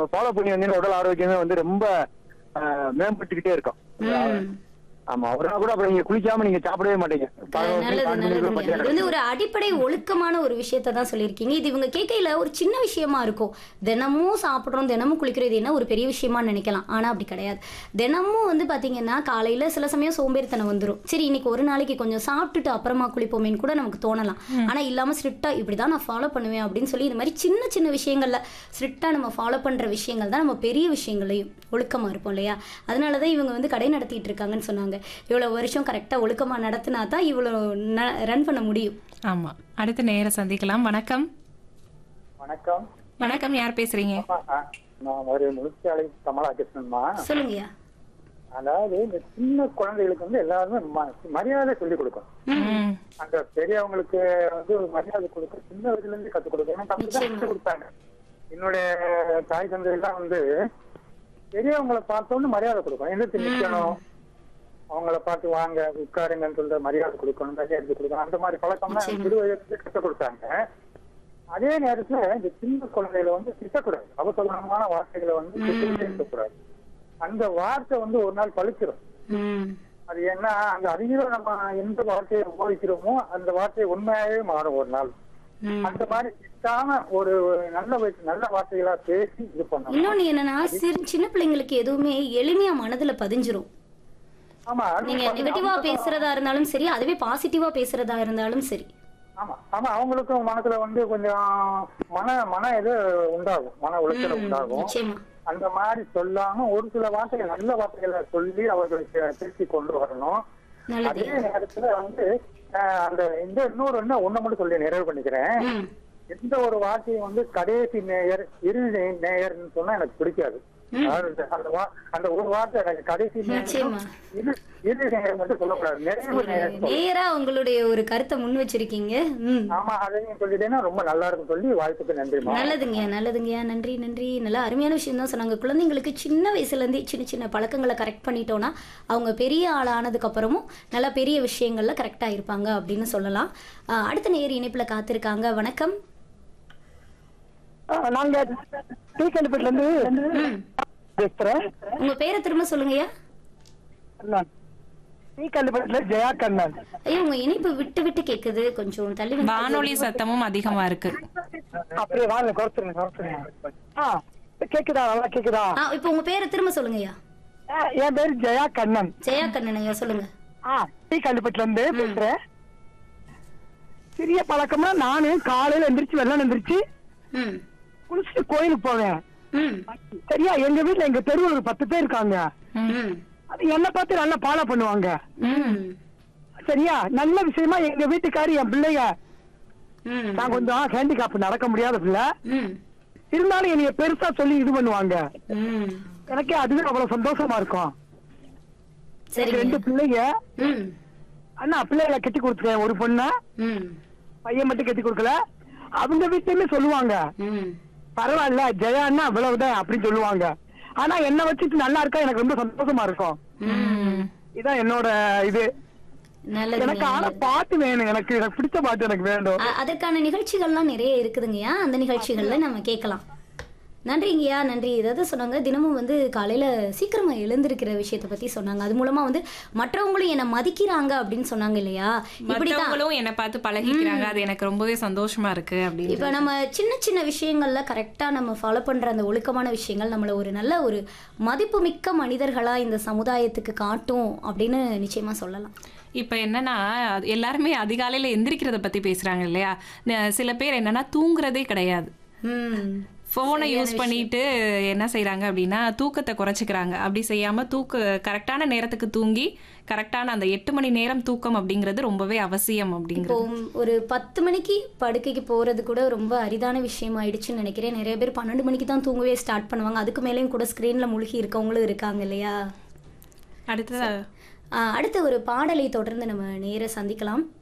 Follow பண்ணி வந்தீங்கன்னா உடல் ஆரோக்கியமே வந்து ரொம்ப ஆஹ், மேம்பட்டுக்கிட்டே இருக்கும் ம். ஆமா ஒரு நாள் கூட அப்புறம் நீங்க குளிக்காம நீங்க சாப்பிடவே மாட்டீங்க பதினோரு மணி, நல்லது பன்னெண்டு மணிக்குள்ள நல்லதுங்க பட்டியா இது வந்து ஒரு அடிப்படை ஒழுக்கமான ஒரு விஷயத்தை தான் சொல்லியிருக்கீங்க இது இவங்க கேட்கையில ஒரு சின்ன விஷயமா இருக்கும் தினமும் சாப்பிட்றோம் தினமும் குளிக்கிறது என்ன ஒரு பெரிய விஷயமா நினைக்கலாம் ஆனா அப்படி கிடையாது தினமும் வந்து பாத்தீங்கன்னா காலையில சில சமயம் சோம்பேறித்தனம் வந்துரும் சரி இன்னைக்கு ஒரு நாளைக்கு கொஞ்சம் சாப்பிட்டுட்டு அப்புறமா குளிப்போமேன்னு கூட நமக்கு தோணலாம் ஆனா இல்லாம ஸ்ட்ரிக்டா இப்படிதான் நான் ஃபாலோ பண்ணுவேன் அப்படின்னு சொல்லி இந்த மாதிரி சின்ன சின்ன விஷயங்கள்ல ஸ்ட்ரிக்டா நம்ம ஃபாலோ பண்ற விஷயங்கள் தான் நம்ம பெரிய விஷயங்களையும் ஒழுக்கமா இருப்போம் இல்லையா அதனாலதான் இவங்க வந்து கடை நடத்திட்டு இருக்காங்கன்னு சொன்னாங்க இவ்வளவு வருஷம் கரெக்டா ஒழுக்கமா நடத்தினா தான் இவ்வளவு ரன் பண்ண முடியும் ஆமா அடுத்த நேர சந்திக்கலாம் வணக்கம் வணக்கம் வணக்கம் யார் பேசுறீங்க நான் ஒரு முழுச்சாலை கமலா கிருஷ்ணன்மா சொல்லுங்கய்யா அதாவது இந்த சின்ன குழந்தைகளுக்கு வந்து எல்லாருமே ம- மரியாதை சொல்லிக் கொடுக்கணும் ம், அந்த பெரியவங்களுக்கு வந்து ஒரு மரியாதை கொடுக்க சின்ன வயசுல இருந்து கத்துக் கொடுக்கணும் எனக்கு அப்படிதான் நிச்சயமா. கத்துக் கொடுத்தாங்க என்னுடைய தாய் தந்தை எல்லாம் வந்து பெரியவங்களை பார்த்தோன்னு மரியாதை கொடுக்கணும் எந்திரிச்சு நிக்கணும் அவங்கள பார்த்து வாங்க உட்காருங்கன்னு சொல்ற மரியாதை கொடுக்கணும் கையை எடுத்து கொடுக்கணும் அந்த மாதிரி பழக்கம்லாம் நிச்சயமா. சிறு வயசுல கற்றுக் கொடுத்தாங்க அதே நேரத்துல இந்த சின்ன குழந்தைகளை வந்து திட்டக்கூடாது அவசரமான வார்த்தைகளை வந்து திட்டிக்கிட்டே இருக்கக்கூடாது அந்த வார்த்தை வந்து ஒரு நாள் பழிச்சிடும் ம் அது என்ன அந்த அதிகம் நம்ம எந்த வார்த்தையை உபயோகிக்கிறோமோ அந்த வார்த்தை உண்மையாவே மாறும் ஒரு நாள் ம். அந்த மாதிரி திட்டாம ஒரு நல்ல வயசு நல்ல வார்த்தைகளா பேசி இது பண்ணணும் இன்னொன்னு என்னன்னா சிறு சின்ன பிள்ளைங்களுக்கு எதுவுமே எளிமையா மனதுல பதிஞ்சிரும் ஆமா அது நீங்க பாத்தீங்கன்னா நெகட்டிவா அவங்களுக்கும் பேசுறதா இருந்தாலும் சரி அதுவே பாசிட்டிவா பேசுறதா இருந்தாலும் சரி ஆமா ஆமா அவங்களுக்கும் மனசுல வந்து கொஞ்சம் மன மன இது உண்டாகும் மன உளைச்சல் ம், உண்டாகும் நிச்சயமா அந்த மாதிரி சொல்லாம ஒரு சில வார்த்தைகள் நல்ல வார்த்தைகளை சொல்லி அவர்களுக்கு திருப்பி கொண்டு வரணும் நல்லது அதே நேரத்துல வந்து அஹ், அந்த இந்த இன்னொரு என்ன ஒண்ணு மட்டும் சொல்லி நிறைவு பண்ணிக்கிறேன் ம் எந்த ஒரு வார்த்தையும் வந்து கடைசி நேயர் இறுதி நேயர்னு சொன்னா எனக்கு பிடிக்காது அதாவது அந்த வா- அந்த ஒரு வார்த்தை எனக்கு கடைசி நேயர் நிச்சயமா. இறு- இறுதி நேயர் மட்டும் சொல்லக்கூடாது நிறைவு நேயர் சொல்லணும். நேரா உங்களுடைய ஒரு கருத்தை முன் வச்சிருக்கீங்க ம் ஆமா அதையும் சொல்லிட்டேன்னா ரொம்ப நல்லா இருக்கும் சொல்லி வாய்ப்புக்கு நன்றிமா நல்லதுங்கய்யா நல்லதுங்கய்யா நன்றி நன்றி நல்லா அருமையான விஷயம் தான் சொன்னாங்க குழந்தைங்களுக்கு சின்ன வயசுலேருந்தே சின்ன சின்ன பழக்கங்களை கரெக்ட் பண்ணிட்டோம்னா அவங்க பெரிய ஆள் ஆனதுக்கு அப்புறமும் நல்லா பெரிய விஷயங்கள்ல கரெக்டாக இருப்பாங்க அப்படின்னு சொல்லலாம் ஆஹ் அடுத்த நேர் இணைப்பில் காத்திருக்காங்க வணக்கம் நாங்க டீக்கல்பேட்ல இருந்து ம் பேசுறேன் உங்க பேரை திரும்ப சொல்லுங்கய்யா டீக்கல்பேட்ல ஜெயா கண்ணன் ஐயோ உங்க இணைப்பு விட்டு விட்டு கேக்குது கொஞ்சம் தள்ளி வந்து வானொலி சத்தமும் அதிகமா இருக்கு அப்படியே வாங்க குறைச்சிருங்க குறைச்சிருங்க ஆ கேக்குதா நல்லா கேக்குதா ஆ இப்போ உங்க பேரை திரும்ப சொல்லுங்கய்யா ஆ, என் பேரு ஜெயா கண்ணன் ஜெயா கண்ணன் ஐயா சொல்லுங்க ஆ டீக்கல்பேட்ல இருந்து பேசுறேன் சிறிய பழக்கமா நானு காலையில எந்திரிச்சு வெள்ளம் எந்திரிச்சு ம் குளிச்சுட்டு கோயிலுக்கு போவேன் ம் சரியா எங்க வீட்டுல எங்க தெருவுல ஒரு பத்து பேர் இருக்காங்க ம் அது என்ன பார்த்து நல்லா ஃபாலோ பண்ணுவாங்க ம் சரியா நல்ல விஷயமா எங்க வீட்டுக்காரி என் பிள்ளைங்க ம் நான் கொஞ்சம் ஹேண்டிகாப் நடக்க முடியாத பிள்ளை ம் இருந்தாலும் என்னைய பெருசா சொல்லி இது பண்ணுவாங்க ம் எனக்கே அதுவே அவ்வளவு சந்தோஷமா இருக்கும் எனக்கு ரெண்டு சரிங்க பிள்ளைங்க ம் அண்ணா பிள்ளைகளை கட்டி கொடுத்துருக்கேன் ஒரு பொண்ணை ம் பையன் மட்டும் கட்டி கொடுக்கல அவங்க வீட்லயுமே சொல்லுவாங்க ம் பரவாயில்ல ஜெயா அண்ணா இவ்வளவுதான் அப்படின்னு சொல்லுவாங்க ஆனா என்ன வச்சுட்டு நல்லா இருக்கா எனக்கு ரொம்ப சந்தோஷமா இருக்கும் ம். இதான் என்னோட இது நல்லது எனக்கு ஆனா பாட்டு வேணும் எனக்கு எனக்கு பிடிச்ச பாட்டு எனக்கு வேண்டும் அ- அதற்கான நிகழ்ச்சிகள்லாம் நிறைய இருக்குதுங்கய்யா அந்த நிகழ்ச்சிகள்ல நம்ம கேட்கலாம் நன்றிங்கய்யா நன்றி ஏதாவது சொன்னாங்க தினமும் வந்து காலையில சீக்கிரமா எழுந்திருக்கிற விஷயத்தை பத்தி சொன்னாங்க அது மூலமா வந்து மற்றவங்களும் என்னை மதிக்கிறாங்க அப்படின்னு சொன்னாங்க இல்லையா இப்படிதான் மத்தவங்களும் என்ன பார்த்து பழகிக்கிறாங்க அது எனக்கு ரொம்பவே சந்தோஷமா இருக்கு அப்படின்னு இப்போ நம்ம சின்ன சின்ன விஷயங்கள்ல கரெக்டாக நம்ம ஃபாலோ பண்ற அந்த ஒழுக்கமான விஷயங்கள் நம்மளை ஒரு நல்ல ஒரு மதிப்புமிக்க மனிதர்களா இந்த சமுதாயத்துக்கு காட்டும் அப்படின்னு நிச்சயமா சொல்லலாம் இப்ப என்னன்னா எல்லாருமே அதிகாலையில எந்திரிக்கிறத பத்தி பேசுறாங்க இல்லையா ந- சில பேர் என்னன்னா தூங்குறதே கிடையாது ம் ஃபோனை யூஸ் பண்ணிட்டு என்ன செய்றாங்க அப்படின்னா தூக்கத்தை குறைச்சிக்கிறாங்க அப்படி செய்யாம தூக்க கரெக்டான நேரத்துக்கு தூங்கி கரெக்டான அந்த எட்டு மணி நேரம் தூக்கம் அப்படிங்கிறது ரொம்பவே அவசியம் இப்போ அப்படிங்கிறது ஒரு பத்து மணிக்கு படுக்கைக்கு போறது கூட ரொம்ப அரிதான விஷயம் ஆயிடுச்சுன்னு நினைக்கிறேன் நிறைய பேர் பன்னெண்டு மணிக்கு தான் தூங்கவே ஸ்டார்ட் பண்ணுவாங்க அதுக்கு மேலேயும் கூட ஸ்க்ரீன்ல முழுகி இருக்கவங்களும் இருக்காங்க இல்லையா அடுத்தது ஆஹ் அடுத்த ஒரு பாடலை தொடர்ந்து நம்ம நேர சந்திக்கலாம்